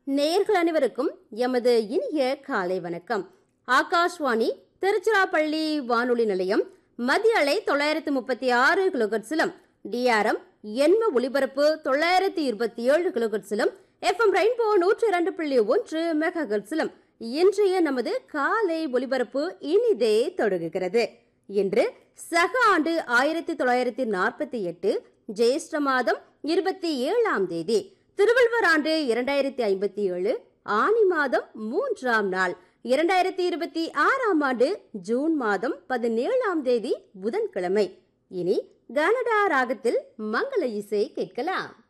நேயர்கள் அனைவருக்கும் எமது இனிய காலை வணக்கம் ஆகாஷ்வாணி திருச்சிராப்பள்ளி வானொலி நிலையம் மத்திய அலை தொள்ளாயிரத்து முப்பத்தி ஆறு கிலோகட்ஸிலும் டிஆர்எம் எண்ம ஒலிபரப்பு தொள்ளாயிரத்தி இருபத்தி ஏழு கிலோகட்ஸிலும் எஃப்எம் ரெயின்போ நூற்றி இரண்டு புள்ளி ஒன்று மெகாகட்ஸிலும் இன்றைய நமது காலை ஒலிபரப்பு இனிதே தொடங்குகிறது இன்று சக ஆண்டு ஆயிரத்தி தொள்ளாயிரத்தி நாற்பத்தி எட்டு ஜேஷ்ட மாதம் இருபத்தி ஏழாம் தேதி திருவள்ளுவர் ஆண்டு இரண்டாயிரத்தி ஐம்பத்தி ஏழு ஆனி மாதம் மூன்றாம் நாள் இரண்டாயிரத்தி இருபத்தி ஆறாம் ஆண்டு ஜூன் மாதம் பதினேழாம் தேதி புதன்கிழமை இனி கனடா ராகத்தில் மங்கள இசை கேட்கலாம்